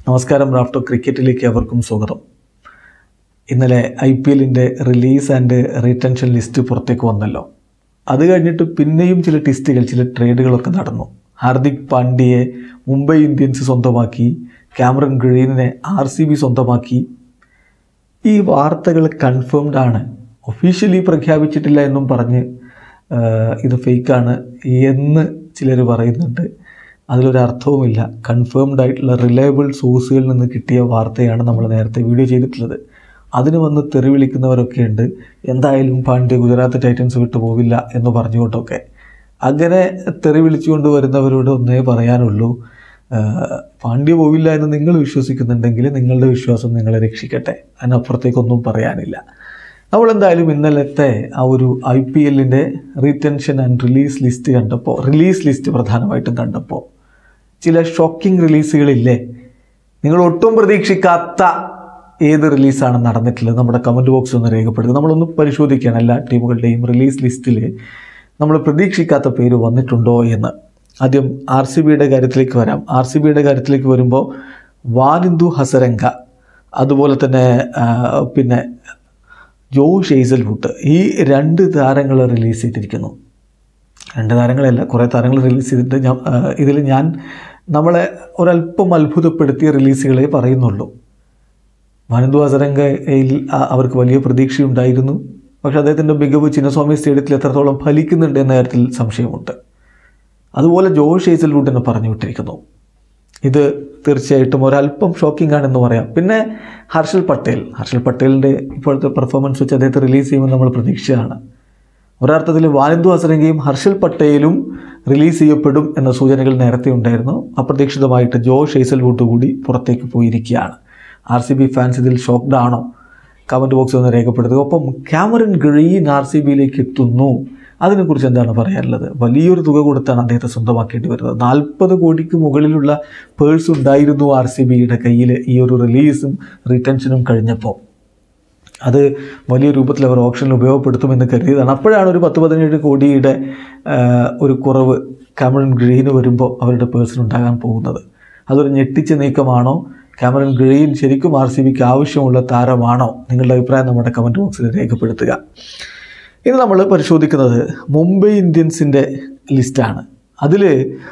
നമസ്കാരം റാഫ്റ്റോ ക്രിക്കറ്റിലേക്ക് അവർക്കും സ്വാഗതം ഇന്നലെ ഐ പി എല്ലിൻ്റെ റിലീസ് ആൻഡ് റീറ്റൻഷൻ ലിസ്റ്റ് പുറത്തേക്ക് വന്നല്ലോ അത് കഴിഞ്ഞിട്ട് പിന്നെയും ചില ടെസ്റ്റുകൾ ചില ട്രേഡുകളൊക്കെ നടന്നു ഹാർദിക് പാണ്ഡ്യയെ മുംബൈ ഇന്ത്യൻസ് സ്വന്തമാക്കി ക്യാമറൻ ഗ്രീനിനെ ആർ സി ബി സ്വന്തമാക്കി ഈ വാർത്തകൾ കൺഫേംഡ് ആണ് ഒഫീഷ്യലി പ്രഖ്യാപിച്ചിട്ടില്ല എന്നും പറഞ്ഞ് ആ, ഇത് ഫേക്കാണ് എന്ന് ചിലർ പറയുന്നുണ്ട് അതിലൊരു അർത്ഥവുമില്ല കൺഫേംഡ് ആയിട്ടുള്ള റിലയബിൾ സോഴ്സുകളിൽ നിന്ന് കിട്ടിയ വാർത്തയാണ് നമ്മൾ നേരത്തെ വീഡിയോ ചെയ്തിട്ടുള്ളത് അതിന് വന്ന് തെറി വിളിക്കുന്നവരൊക്കെ ഉണ്ട് എന്തായാലും പാണ്ഡ്യ ഗുജറാത്ത് ടൈറ്റൻസ് വിട്ടു പോവില്ല എന്ന് പറഞ്ഞുകൊണ്ടൊക്കെ അങ്ങനെ തെറി വിളിച്ചുകൊണ്ട് വരുന്നവരോട് ഒന്നേ പറയാനുള്ളൂ ആ, പാണ്ഡ്യ പോവില്ല എന്ന് നിങ്ങൾ വിശ്വസിക്കുന്നുണ്ടെങ്കിൽ നിങ്ങളുടെ വിശ്വാസം നിങ്ങളെ രക്ഷിക്കട്ടെ അതിനപ്പുറത്തേക്കൊന്നും പറയാനില്ല നമ്മൾ എന്തായാലും ഇന്നലത്തെ ആ ഒരു ഐ പി എല്ലിൻ്റെ റീറ്റൻഷൻ ആൻഡ് റിലീസ് ലിസ്റ്റ് കണ്ടപ്പോൾ റിലീസ് ലിസ്റ്റ് പ്രധാനമായിട്ടും കണ്ടപ്പോൾ ചില ഷോക്കിംഗ് റിലീസുകളില്ലേ നിങ്ങൾ ഒട്ടും പ്രതീക്ഷിക്കാത്ത ഏത് റിലീസാണ് നടന്നിട്ടുള്ളത് നമ്മുടെ കമൻറ്റ് ബോക്സ് ഒന്ന് രേഖപ്പെടുത്തുക നമ്മളൊന്ന് പരിശോധിക്കുകയാണ് എല്ലാ ടീമുകളുടെയും റിലീസ് ലിസ്റ്റിൽ നമ്മൾ പ്രതീക്ഷിക്കാത്ത പേര് വന്നിട്ടുണ്ടോ എന്ന് ആദ്യം ആർ സി ബിയുടെ കാര്യത്തിലേക്ക് വരാം ആർ സി ബിയുടെ കാര്യത്തിലേക്ക് വരുമ്പോൾ വാനിന്ദു ഹസരംഗ അതുപോലെ തന്നെ ആ, പിന്നെ ജോ ഷെയ്സൽവുഡ് ഈ രണ്ട് താരങ്ങൾ റിലീസ് ചെയ്തിരിക്കുന്നു രണ്ട് താരങ്ങളല്ല കുറേ താരങ്ങൾ റിലീസ് ചെയ്തിട്ട് ഞാൻ ഇതിൽ ഞാൻ നമ്മളെ ഒരല്പം അത്ഭുതപ്പെടുത്തിയ റിലീസുകളെ പറയുന്നുള്ളൂ മാനന്ദു ഹസരംഗയിൽ ആ- അവർക്ക് വലിയ പ്രതീക്ഷയുണ്ടായിരുന്നു പക്ഷെ അദ്ദേഹത്തിൻ്റെ മികവ് ചിന്നസ്വാമി സ്റ്റേഡിയത്തിൽ എത്രത്തോളം ഫലിക്കുന്നുണ്ട് എന്ന കാര്യത്തിൽ സംശയമുണ്ട് അതുപോലെ ജോഷ് ഹേസൽവുഡിനെ പറഞ്ഞു വിട്ടിരിക്കുന്നു ഇത് തീർച്ചയായിട്ടും ഒരല്പം ഷോക്കിംഗ് ആണെന്ന് പറയാം പിന്നെ ഹർഷൽ പട്ടേൽ ഹർഷൽ പട്ടേലിൻ്റെ ഇപ്പോഴത്തെ പെർഫോമൻസ് വെച്ച് അദ്ദേഹത്തെ റിലീസ് ചെയ്യുമെന്ന് നമ്മൾ പ്രതീക്ഷയാണ് ഒരർത്ഥത്തിൽ വാനന്ദു ഹസരംഗയും ഹർഷൽ പട്ടേലും റിലീസ് ചെയ്യപ്പെടും എന്ന സൂചനകൾ നേരത്തെ ഉണ്ടായിരുന്നു അപ്രതീക്ഷിതമായിട്ട് ജോ ഷെയ്സൽവുഡ് കൂടി പുറത്തേക്ക് പോയിരിക്കുകയാണ് ആർ സി ബി ഫാൻസ് ഇതിൽ ഷോക്ക്ഡ് ആണോ കമൻറ്റ് ബോക്സിൽ ഒന്ന് രേഖപ്പെടുത്തുക ഒപ്പം ക്യാമറൻ ഗ്രീൻ ആർ സി ബിയിലേക്ക് എത്തുന്നു അതിനെക്കുറിച്ച് എന്താണ് പറയാനുള്ളത് വലിയൊരു തുക കൊടുത്താണ് അദ്ദേഹത്തെ സ്വന്തമാക്കേണ്ടി വരുന്നത് നാൽപ്പത് കോടിക്ക് മുകളിലുള്ള പേഴ്സ് ഉണ്ടായിരുന്നു ആർ സി ബിയുടെ കയ്യിൽ ഈ ഒരു റിലീസും റിട്ടൻഷനും കഴിഞ്ഞപ്പോൾ അത് വലിയ രൂപത്തിൽ അവർ ഓപ്ഷനിൽ ഉപയോഗപ്പെടുത്തുമെന്ന് കരുതിയതാണ് അപ്പോഴാണ് ഒരു പത്ത് പതിനേഴ് കോടിയുടെ ആ, ഒരു കുറവ് കാമറൻ ഗ്രീന് വരുമ്പോൾ അവരുടെ പേഴ്സൺ ഉണ്ടാകാൻ പോകുന്നത് അതൊരു ഞെട്ടിച്ച നീക്കമാണോ കാമറൻ ഗ്രീൻ ശരിക്കും ആർ സി ബിക്ക് ആവശ്യമുള്ള താരമാണോ നിങ്ങളുടെ അഭിപ്രായം നമ്മുടെ കമൻറ്റ് ബോക്സിൽ രേഖപ്പെടുത്തുക ഇന്ന് നമ്മൾ പരിശോധിക്കുന്നത് മുംബൈ ഇന്ത്യൻസിൻ്റെ ലിസ്റ്റാണ് അതിൽ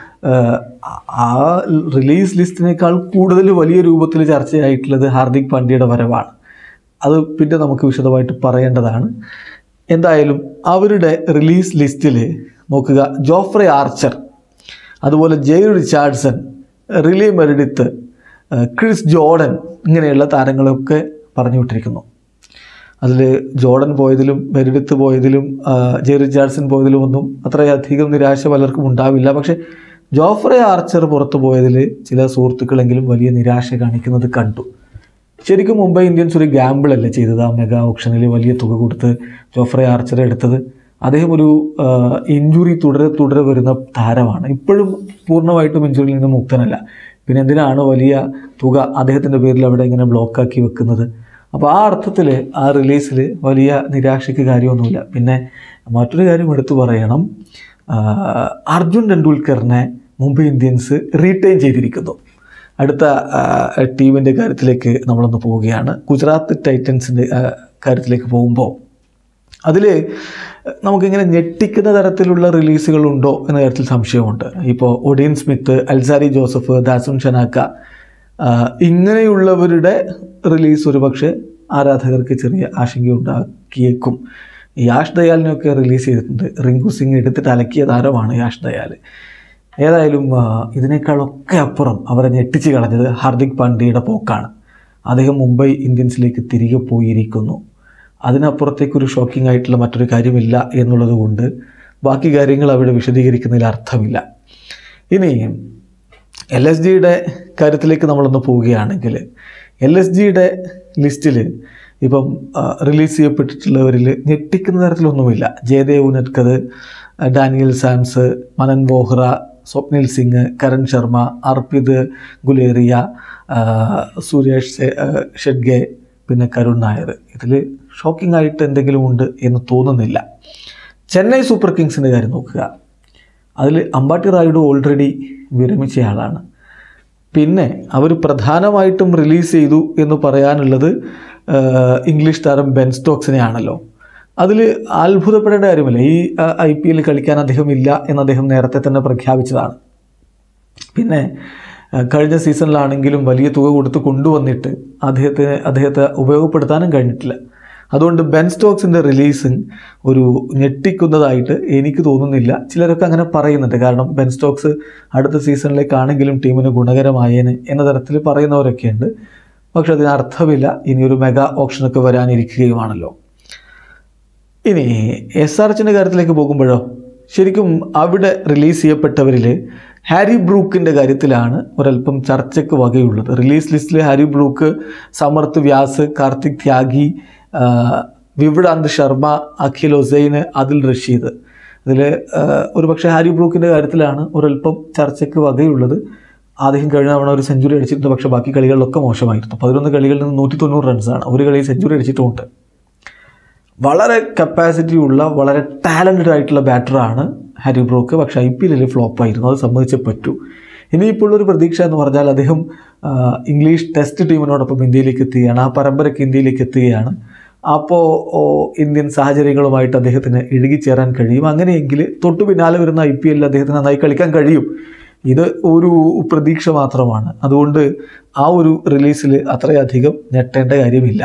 ആ റിലീസ് ലിസ്റ്റിനേക്കാൾ കൂടുതൽ വലിയ രൂപത്തിൽ ചർച്ചയായിട്ടുള്ളത് ഹാർദിക് പാണ്ഡ്യയുടെ വരവാണ് അത് പിന്നെ നമുക്ക് വിശദമായിട്ട് പറയേണ്ടതാണ് എന്തായാലും അവരുടെ റിലീസ് ലിസ്റ്റിൽ നോക്കുക ജോഫ്രെ ആർച്ചർ അതുപോലെ Jhye Richardson Riley Meredith Chris Jordan ഇങ്ങനെയുള്ള താരങ്ങളൊക്കെ പറഞ്ഞു വിട്ടിരിക്കുന്നു അതിൽ ജോർഡൻ പോയതിലും മെരിഡിത്ത് പോയതിലും ആ, ജെ റിച്ചാർഡ്സൺ പോയതിലും ഒന്നും അത്രയധികം നിരാശ പലർക്കും ഉണ്ടാവില്ല പക്ഷേ ജോഫ്രെ ആർച്ചർ പുറത്തു പോയതിൽ ചില സുഹൃത്തുക്കളെങ്കിലും വലിയ നിരാശ കാണിക്കുന്നത് കണ്ടു ശരിക്കും മുംബൈ ഇന്ത്യൻസ് ഒരു ഗാമ്പിൾ അല്ലേ ചെയ്തത് ആ മെഗാ ഓപ്ഷനിൽ വലിയ തുക കൊടുത്ത് ജോഫ്രെ ആർച്ചറെ എടുത്തത് അദ്ദേഹം ഒരു ഇഞ്ചുറി തുടരെ തുടരെ വരുന്ന താരമാണ് ഇപ്പോഴും പൂർണ്ണമായിട്ടും ഇഞ്ചുറിയിൽ നിന്ന് മുക്തനല്ല പിന്നെ എന്തിനാണ് വലിയ തുക അദ്ദേഹത്തിൻ്റെ പേരിൽ അവിടെ ഇങ്ങനെ ബ്ലോക്കാക്കി വെക്കുന്നത് അപ്പോൾ ആ അർത്ഥത്തിൽ ആ റിലീസിൽ വലിയ നിരാശയ്ക്ക് കാര്യമൊന്നുമില്ല പിന്നെ മറ്റൊരു കാര്യം എടുത്തു പറയണം ആ, അർജുൻ ടെണ്ടുൽക്കറിനെ മുംബൈ ഇന്ത്യൻസ് റീറ്റെയിൻ ചെയ്തിരിക്കുന്നു അടുത്ത ടീമിൻ്റെ കാര്യത്തിലേക്ക് നമ്മളൊന്ന് പോവുകയാണ് ഗുജറാത്ത് ടൈറ്റൻസിൻ്റെ കാര്യത്തിലേക്ക് പോകുമ്പോൾ അതിൽ നമുക്കിങ്ങനെ ഞെട്ടിക്കുന്ന തരത്തിലുള്ള റിലീസുകളുണ്ടോ എന്ന കാര്യത്തിൽ സംശയമുണ്ട് ഇപ്പോൾ Odean Smith Alzarri Joseph Dasun Shanaka ആ, ഇങ്ങനെയുള്ളവരുടെ റിലീസ് ഒരുപക്ഷെ ആരാധകർക്ക് ചെറിയ ആശങ്കയുണ്ടാക്കിയേക്കും യാഷ് ദയാലിനെയൊക്കെ റിലീസ് ചെയ്തിട്ടുണ്ട് റിങ്കു സിംഗ് എടുത്തിട്ട് അലക്കിയ താരമാണ് യാഷ് ദയാൽ ഏതായാലും ആ, ഇതിനേക്കാളൊക്കെ അപ്പുറം അവരെ ഞെട്ടിച്ച് കളഞ്ഞത് ഹാർദിക് പാണ്ഡ്യയുടെ പോക്കാണ് അദ്ദേഹം മുംബൈ ഇന്ത്യൻസിലേക്ക് തിരികെ പോയിരിക്കുന്നു അതിനപ്പുറത്തേക്കൊരു ഷോക്കിംഗ് ആയിട്ടുള്ള മറ്റൊരു കാര്യമില്ല എന്നുള്ളത് കൊണ്ട് ബാക്കി കാര്യങ്ങൾ അവിടെ വിശദീകരിക്കുന്നതിൽ അർത്ഥമില്ല ഇനി എൽ എസ് ജിയുടെ കാര്യത്തിലേക്ക് നമ്മളൊന്ന് പോവുകയാണെങ്കിൽ എൽ എസ് ജിയുടെ ലിസ്റ്റിൽ ഇപ്പം ആ, റിലീസ് ചെയ്യപ്പെട്ടിട്ടുള്ളവരിൽ ഞെട്ടിക്കുന്ന തരത്തിലൊന്നുമില്ല ജയദേവ് ഉനത്കത് ഡാനിയൽ സാംസ് മനൻ വോഹ്റ സ്വപ്നിൽ സിംഗ് കരൺ ശർമ്മ അർപ്പിത് ഗുലേറിയ ആ, സുരേഷ് സെ- ആ, ഷെഡ്ഗെ പിന്നെ കരുൺ നായർ ഇതിൽ ഷോക്കിംഗ് ആയിട്ട് എന്തെങ്കിലും ഉണ്ട് എന്ന് തോന്നുന്നില്ല ചെന്നൈ സൂപ്പർ കിങ്സിൻ്റെ കാര്യം നോക്കുക അതിൽ അമ്പാട്ടി റായിഡു ഓൾറെഡി വിരമിച്ചയാളാണ് പിന്നെ അവർ പ്രധാനമായിട്ടും റിലീസ് ചെയ്തു എന്ന് പറയാനുള്ളത് ആഹ്, ഇംഗ്ലീഷ് താരം ബെൻ സ്റ്റോക്സിനെ ആണല്ലോ അതിൽ അത്ഭുതപ്പെടേണ്ട കാര്യമില്ല ഈ ഐ പി എൽ കളിക്കാൻ അദ്ദേഹം ഇല്ല എന്ന് അദ്ദേഹം നേരത്തെ തന്നെ പ്രഖ്യാപിച്ചതാണ് പിന്നെ അഹ് കഴിഞ്ഞ സീസണിലാണെങ്കിലും വലിയ തുക കൊടുത്ത് കൊണ്ടുവന്നിട്ട് അദ്ദേഹത്തെ അദ്ദേഹത്തെ ഉപയോഗപ്പെടുത്താനും കഴിഞ്ഞിട്ടില്ല അതുകൊണ്ട് ബെൻ സ്റ്റോക്സിൻ്റെ റിലീസിങ് ഒരു ഞെട്ടിക്കുന്നതായിട്ട് എനിക്ക് തോന്നുന്നില്ല ചിലരൊക്കെ അങ്ങനെ പറയുന്നുണ്ട് കാരണം ബെൻ സ്റ്റോക്സ് അടുത്ത സീസണിലേക്കാണെങ്കിലും ടീമിന് ഗുണകരമായേന് എന്ന തരത്തിൽ പറയുന്നവരൊക്കെയുണ്ട് പക്ഷെ അതിന് അർത്ഥമില്ല ഇനിയൊരു മെഗാ ഓപ്ഷനൊക്കെ വരാനിരിക്കുകയുമാണല്ലോ ഇനി എസ് ആർ എച്ചിൻ്റെ കാര്യത്തിലേക്ക് പോകുമ്പോഴോ ശരിക്കും അവിടെ റിലീസ് ചെയ്യപ്പെട്ടവരിൽ ഹാരി ബ്രൂക്കിൻ്റെ കാര്യത്തിലാണ് ഒരല്പം ചർച്ചയ്ക്ക് വകയുള്ളത് റിലീസ് ലിസ്റ്റിൽ ഹാരി ബ്രൂക്ക് സമർത്ത് വ്യാസ് കാർത്തിക് ത്യാഗി ആ, വിവ്രാന്ത് ശർമ്മ അഖിൽ ഹുസൈന് അതിൽ റഷീദ് അതിൽ ഒരു പക്ഷേ ഹാരി ബ്രൂക്കിൻ്റെ കാര്യത്തിലാണ് ഒരല്പം ചർച്ചയ്ക്ക് വകയുള്ളത് ആദ്യം കഴിഞ്ഞ തവണ ഒരു സെഞ്ചുറി അടിച്ചിട്ടുണ്ട് പക്ഷേ ബാക്കി കളികളിലൊക്കെ മോശമായിരുന്നു പതിനൊന്ന് കളികളിൽ നിന്ന് നൂറ്റി തൊണ്ണൂറ് റൺസാണ് ഒരു കളിയിൽ സെഞ്ചുറി അടിച്ചിട്ടുമുണ്ട് വളരെ കപ്പാസിറ്റി ഉള്ള വളരെ ടാലൻറ്റഡ് ആയിട്ടുള്ള ബാറ്ററാണ് ഹാരി ബ്രോക്ക് പക്ഷേ ഐ പി എല്ലിൽ ഫ്ലോപ്പായിരുന്നു അത് സമ്മതിച്ചേ പറ്റൂ ഇനിയിപ്പോൾ ഒരു പ്രതീക്ഷ എന്ന് പറഞ്ഞാൽ അദ്ദേഹം ആ, ഇംഗ്ലീഷ് ടെസ്റ്റ് ടീമിനോടൊപ്പം ഇന്ത്യയിലേക്ക് എത്തുകയാണ് ആ പരമ്പരയ്ക്ക് ഇന്ത്യയിലേക്ക് എത്തുകയാണ് അപ്പോൾ ഓ, ഇന്ത്യൻ സാഹചര്യങ്ങളുമായിട്ട് അദ്ദേഹത്തിന് ഇഴുകിച്ചേരാൻ കഴിയും അങ്ങനെയെങ്കിൽ തൊട്ടു പിന്നാലെ വരുന്ന ഐ പി എല്ലിൽ അദ്ദേഹത്തിന് നന്നായി കളിക്കാൻ കഴിയും ഇത് ഒരു പ്രതീക്ഷ മാത്രമാണ് അതുകൊണ്ട് ആ ഒരു റിലീസിൽ അത്രയധികം ഞെട്ടേണ്ട കാര്യമില്ല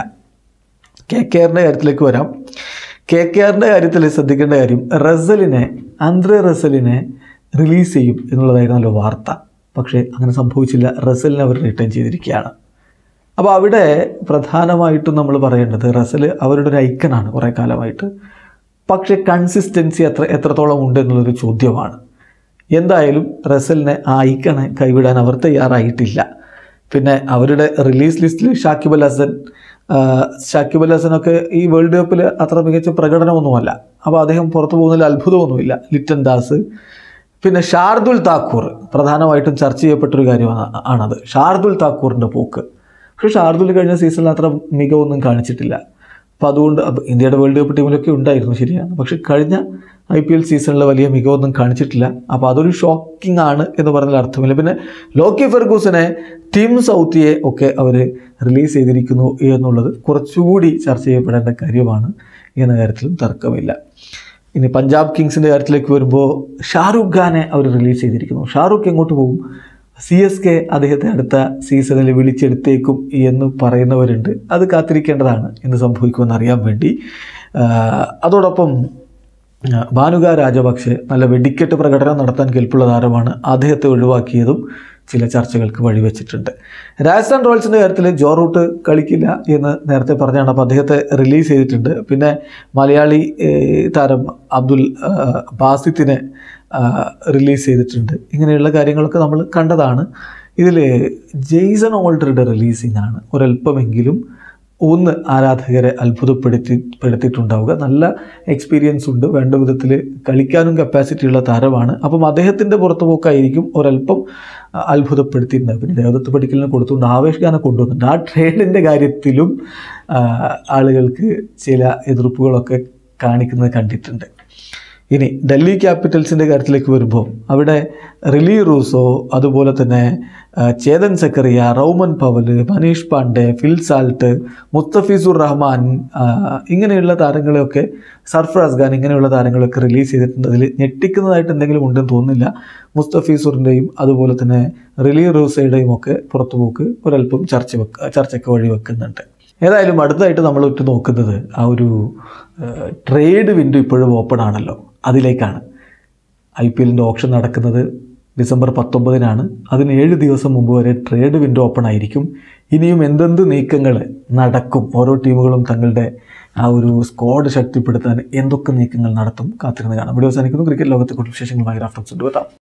കെ കെ ആറിൻ്റെ കാര്യത്തിലേക്ക് വരാം കെ കെ ആറിൻ്റെ കാര്യത്തിൽ ശ്രദ്ധിക്കേണ്ട കാര്യം റസലിനെ ആന്ധ്രെ റസലിനെ റിലീസ് ചെയ്യും എന്നുള്ളതായിരുന്നല്ലോ വാർത്ത പക്ഷേ അങ്ങനെ സംഭവിച്ചില്ല റസലിനെ അവർ റിട്ടേൺ ചെയ്തിരിക്കുകയാണ് അപ്പോൾ അവിടെ പ്രധാനമായിട്ടും നമ്മൾ പറയേണ്ടത് റസൽ അവരുടെ ഒരു ഐക്കണാണ് കുറേ കാലമായിട്ട് പക്ഷേ കൺസിസ്റ്റൻസി എത്ര എത്രത്തോളം ഉണ്ട് എന്നുള്ളൊരു ചോദ്യമാണ് എന്തായാലും റസലിനെ ആ ഐക്കണെ കൈവിടാൻ അവർ തയ്യാറായിട്ടില്ല പിന്നെ അവരുടെ റിലീസ് ലിസ്റ്റിൽ ഷാക്കിബ് അൽ ഹസൻ ആ, ഷാക്കിബ് അൽ ഹസനൊക്കെ ഈ വേൾഡ് കപ്പിൽ അത്ര മികച്ച പ്രകടനമൊന്നുമല്ല അപ്പോൾ അദ്ദേഹം പുറത്തു പോകുന്നതിൽ അത്ഭുതമൊന്നുമില്ല ലിറ്റൻ ദാസ് പിന്നെ ഷാർദുൽ താക്കൂർ പ്രധാനമായിട്ടും ചർച്ച ചെയ്യപ്പെട്ടൊരു കാര്യമാണ് ആണത് ഷാർദുൽ താക്കൂറിൻ്റെ പോക്ക് പക്ഷേ ഷാർദുൽ കഴിഞ്ഞ സീസണിൽ അത്ര മികവൊന്നും കാണിച്ചിട്ടില്ല അപ്പോൾ അതുകൊണ്ട് അപ്പൊ ഇന്ത്യയുടെ വേൾഡ് കപ്പ് ടീമിലൊക്കെ ഉണ്ടായിരുന്നു ശരിയാണ് പക്ഷേ കഴിഞ്ഞ ഐ പി എൽ സീസണിൽ വലിയ മികവൊന്നും കാണിച്ചിട്ടില്ല അപ്പോൾ അതൊരു ഷോക്കിംഗ് ആണ് എന്ന് പറഞ്ഞാൽ അർത്ഥമില്ല പിന്നെ ലോക്കി ഫെർഗൂസനെ ടീം സൗത്തിയെ ഒക്കെ അവർ റിലീസ് ചെയ്തിരിക്കുന്നു എന്നുള്ളത് കുറച്ചുകൂടി ചർച്ച ചെയ്യപ്പെടേണ്ട കാര്യമാണ് എന്ന കാര്യത്തിലും തർക്കമില്ല ഇനി പഞ്ചാബ് കിങ്സിൻ്റെ കാര്യത്തിലേക്ക് വരുമ്പോൾ ഷാറുഖ് ഖാനെ അവർ റിലീസ് ചെയ്തിരിക്കുന്നു ഷാറുഖ് എങ്ങോട്ട് പോകും സി എസ് കെ അദ്ദേഹത്തെ അടുത്ത സീസണിൽ വിളിച്ചെടുത്തേക്കും എന്ന് പറയുന്നവരുണ്ട് അത് കാത്തിരിക്കേണ്ടതാണ് എന്ത് സംഭവിക്കുമെന്ന് അറിയാൻ വേണ്ടി ആ, അതോടൊപ്പം ആ, ഭാനുക രാജപക്സെ നല്ല വെടിക്കെട്ട് പ്രകടനം നടത്താൻ കെൽപ്പുള്ള താരമാണ് അദ്ദേഹത്തെ ഒഴിവാക്കിയതും ചില ചർച്ചകൾക്ക് വഴിവെച്ചിട്ടുണ്ട് രാജസ്ഥാൻ റോയൽസിൻ്റെ കാര്യത്തിൽ ജോ റൂട്ട് കളിക്കില്ല എന്ന് നേരത്തെ പറഞ്ഞാണ് അപ്പോൾ അദ്ദേഹത്തെ റിലീസ് ചെയ്തിട്ടുണ്ട് പിന്നെ മലയാളി ഏഹ്, താരം അബ്ദുൽ ആ, ബാസിത്തിനെ ആ, റിലീസ് ചെയ്തിട്ടുണ്ട് ഇങ്ങനെയുള്ള കാര്യങ്ങളൊക്കെ നമ്മൾ കണ്ടതാണ് ഇതിൽ ജെയ്സൺ ഓൾഡറുടെ റിലീസിംഗ് ആണ് ഒരല്പമെങ്കിലും ഒന്ന് ആരാധകരെ അത്ഭുതപ്പെടുത്തി പെടുത്തിയിട്ടുണ്ടാവുക നല്ല എക്സ്പീരിയൻസ് ഉണ്ട് വേണ്ട വിധത്തിൽ കളിക്കാനും കപ്പാസിറ്റി ഉള്ള താരമാണ് അപ്പം അദ്ദേഹത്തിൻ്റെ പുറത്തു പോക്കായിരിക്കും ഒരല്പം ആ, അത്ഭുതപ്പെടുത്തിയിട്ടുണ്ട് പിന്നെ ദേവദത്ത് പഠിക്കലിനെ കൊടുത്തുകൊണ്ട് ആവേശ് ഖാനെ കൊണ്ടുവന്നിട്ടുണ്ട് ആ ട്രേഡിൻ്റെ കാര്യത്തിലും ആ, ആളുകൾക്ക് ചില എതിർപ്പുകളൊക്കെ കാണിക്കുന്നത് കണ്ടിട്ടുണ്ട് ഇനി ഡൽഹി ക്യാപിറ്റൽസിൻ്റെ കാര്യത്തിലേക്ക് വരുമ്പോൾ അവിടെ റിലി റൂസോ അതുപോലെ തന്നെ ആ, Chetan Sakariya Rovman Powell Manish Pandey Phil Salt Mustafizur Rahman ആ, ഇങ്ങനെയുള്ള താരങ്ങളെയൊക്കെ സർഫറാസ് ഖാൻ ഇങ്ങനെയുള്ള താരങ്ങളൊക്കെ റിലീസ് ചെയ്തിട്ടുണ്ട് അതിൽ ഞെട്ടിക്കുന്നതായിട്ട് എന്തെങ്കിലും ഉണ്ടെന്ന് തോന്നുന്നില്ല മുസ്തഫീസുറിൻ്റെയും അതുപോലെ തന്നെ റിലി റൂസയുടെയും ഒക്കെ പുറത്തുപോക്ക് ഒരല്പം ചർച്ച വെക്ക ചർച്ചയ്ക്ക് വഴി വെക്കുന്നുണ്ട് ഏതായാലും അടുത്തതായിട്ട് നമ്മൾ ഉറ്റു നോക്കുന്നത് ആ ഒരു ട്രേഡ് വിൻഡോ ഇപ്പോഴും ഓപ്പൺ ആണല്ലോ അതിലേക്കാണ് ഐ പി എല്ലിൻ്റെ ഓപ്ഷൻ നടക്കുന്നത് ഡിസംബർ പത്തൊമ്പതിനാണ് അതിന് ഏഴ് ദിവസം മുമ്പ് വരെ ട്രേഡ് വിൻഡോ ഓപ്പൺ ആയിരിക്കും ഇനിയും എന്തെന്ത് നീക്കങ്ങൾ നടക്കും ഓരോ ടീമുകളും തങ്ങളുടെ ആ ഒരു സ്ക്വാഡ് ശക്തിപ്പെടുത്താൻ എന്തൊക്കെ നീക്കങ്ങൾ നടത്തും കാത്തിരുന്ന് കാണാം വീഡിയോ അവസാനിക്കുന്നു ക്രിക്കറ്റ് ലോകത്തെ കൂടുതൽ വിശേഷങ്ങളുമായി റഫറൻസ് ഉണ്ട്